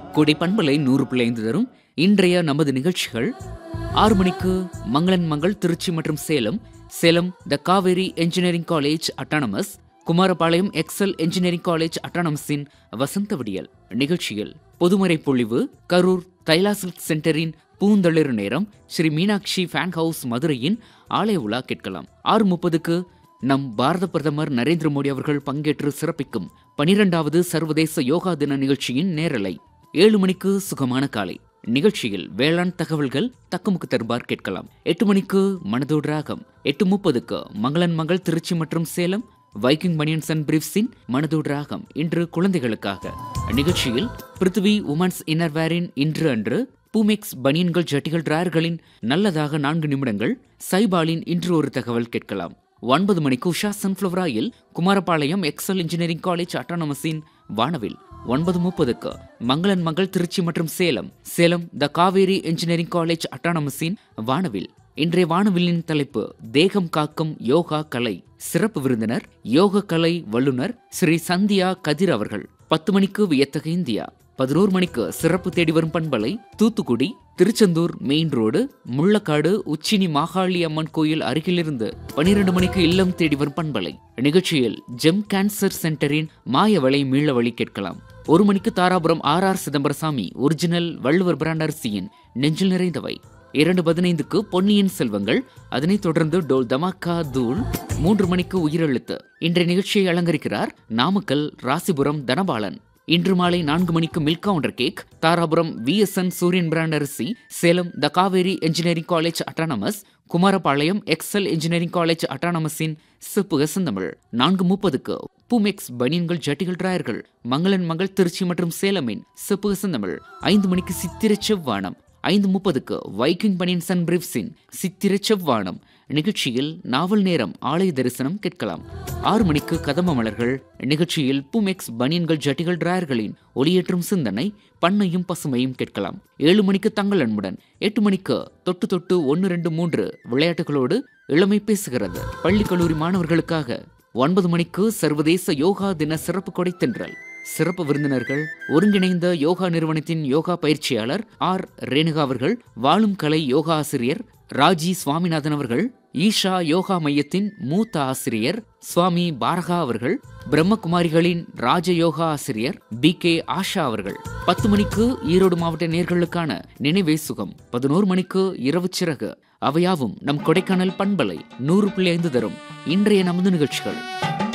கொடை பண்பலை நூறு புள்ளி ஐந்து தரும் இன்றைய நமது நிகழ்ச்சிகள் ஆறு மணிக்கு மங்களன் மங்கள் திருச்சி மற்றும் Salem Salem the Kaveri engineering college autonomous Kumarapalayam Excel engineering college அட்டானமஸின் வசந்த விடியல் நிகழ்ச்சியில் பொதுமறை பொழிவு கரூர் தைலா சில்க் சென்டரின் பூந்தளிர் நேரம் ஸ்ரீ மீனாட்சி ஃபேன் ஹவுஸ் மதுரையின் ஆலய உலா கேட்கலாம் ஆறு முப்பதுக்கு நம் பாரத பிரதமர் நரேந்திர மோடி அவர்கள் பங்கேற்று சிறப்பிக்கும் பனிரெண்டாவது சர்வதேச யோகா தின நிகழ்ச்சியின் நேரலை ஏழு மணிக்கு சுகமான காலை நிகழ்ச்சியில் வேளாண் தகவல்கள் தக்கமுக்கு தருபார் கேட்கலாம் எட்டு மணிக்கு மனதோடு ராகம் எட்டு முப்பதுக்கு மங்களன் மங்கள் திருச்சி மற்றும் சேலம் வைக்கிங் பனியன்ஸ் அண்ட் பிரீஃப்ஸின் மனதோடு ராகம் இன்று குழந்தைகளுக்காக நிகழ்ச்சியில் பிருத்திவி உமன்ஸ் இன்னர்வேரின் இன்று அன்று பூமெக்ஸ் பனியன்கள் ஜட்டிகள் டிராயர்களின் நல்லதாக நான்கு நிமிடங்கள் சைபாலின் இன்று ஒரு தகவல் கேட்கலாம் ஒன்பது மணிக்கு Usha sunflower oil Kumarapalayam Excel engineering college அட்டானமஸின் வானவில் ஒன்பது முப்பதுக்கு மங்களன் மங்கள் திருச்சி மற்றும் Salem Salem the Kaveri engineering college அட்டானமஸின் வானவில் இன்றைய வானவில்லின் தலைப்பு தேகம் காக்கும் யோகா கலை சிறப்பு விருந்தினர் யோக கலை வல்லுனர் ஸ்ரீ சந்தியா கதிர் அவர்கள் பத்து மணிக்கு வியத்தக இந்தியா பதினோரு மணிக்கு சிறப்பு தேடி வரும் பண்பலை தூத்துக்குடி திருச்செந்தூர் மெயின் ரோடு முள்ளக்காடு உச்சினி மாகாளி அம்மன் கோயில் அருகிலிருந்து பனிரெண்டு மணிக்கு இல்லம் தேடி வரும் பண்பலை நிகழ்ச்சியில் ஜெம் கேன்சர் சென்டரின் மாயவளை மீளவழி கேட்கலாம் ஒரு மணிக்கு Dharapuram R R Chidambarasamy original Valluvar brand அரிசியின் நெஞ்சில் நிறைந்தவை இரண்டு பதினைந்துக்கு பொன்னியின் செல்வங்கள் அதனைத் தொடர்ந்து டோல் தமாக்கா தூள் மூன்று மணிக்கு உயிரெழுத்து இன்றைய நிகழ்ச்சியை அலங்கரிக்கிறார் நாமக்கல் ராசிபுரம் தனபாலன் இன்று மாலை நான்கு மணிக்கு milk counter cake Dharapuram VSN Suriyan brand அரிசி Salem the Kaveri engineering college autonomous Kumarapalayam Excel engineering college அட்டானமஸின் சிப்புக செந்தமிழ் நான்கு முப்பதுக்கு பூமெக்ஸ் பனியன்கள் ஜட்டிகள் டிராயர்கள் மங்களன் மங்கள் திருச்சி மற்றும் சேலமின் சிப்புக செந்தமிழ் ஐந்து மணிக்கு சித்திர செவ்வானம் ஐந்து முப்பதுக்கு வைக்கிங் பனியன் சன் பிரிப்ஸின் சித்திர செவ்வானம் நிகழ்ச்சியில் நாவல் நேரம் ஆலய தரிசனம் கேட்கலாம் ஆறு மணிக்கு கதம்ப மலர்கள் நிகழ்ச்சியில் பூமெக்ஸ் பனியன்கள் ஜட்டிகள் டிராயர்களின் ஒளியேற்றும் சிந்தனை பண்ணையும் பசுமையும் கேட்கலாம் ஏழு மணிக்கு தங்கள் அன்புடன் எட்டு மணிக்கு தொட்டு தொட்டு ஒன்று ரெண்டு மூன்று விளையாட்டுகளோடு இளமை பேசுகிறது பள்ளி கல்லூரி மாணவர்களுக்காக ஒன்பது மணிக்கு சர்வதேச யோகா தின சிறப்பு கொடை தென்றல் சிறப்பு விருந்தினர்கள் ஒருங்கிணைந்த யோகா நிறுவனத்தின் யோகா பயிற்சியாளர் ஆர் ரேணுகா அவர்கள் வாழும் கலை யோகா ஆசிரியர் ராஜி சுவாமிநாதன் அவர்கள் ஈஷா யோகா மையத்தின் மூத்த ஆசிரியர் சுவாமி பாரகா அவர்கள் பிரம்மகுமாரிகளின் ராஜ யோகா ஆசிரியர் பி கே ஆஷா அவர்கள் பத்து மணிக்கு ஈரோடு மாவட்ட நேர்களுக்கான நினைவே சுகம் பதினோரு மணிக்கு இரவு சிறகு அவையாவும் நம் கொடைக்கானல் பண்பலை நூறு புள்ளி ஐந்து தரும் இன்றைய நமது நிகழ்ச்சிகள்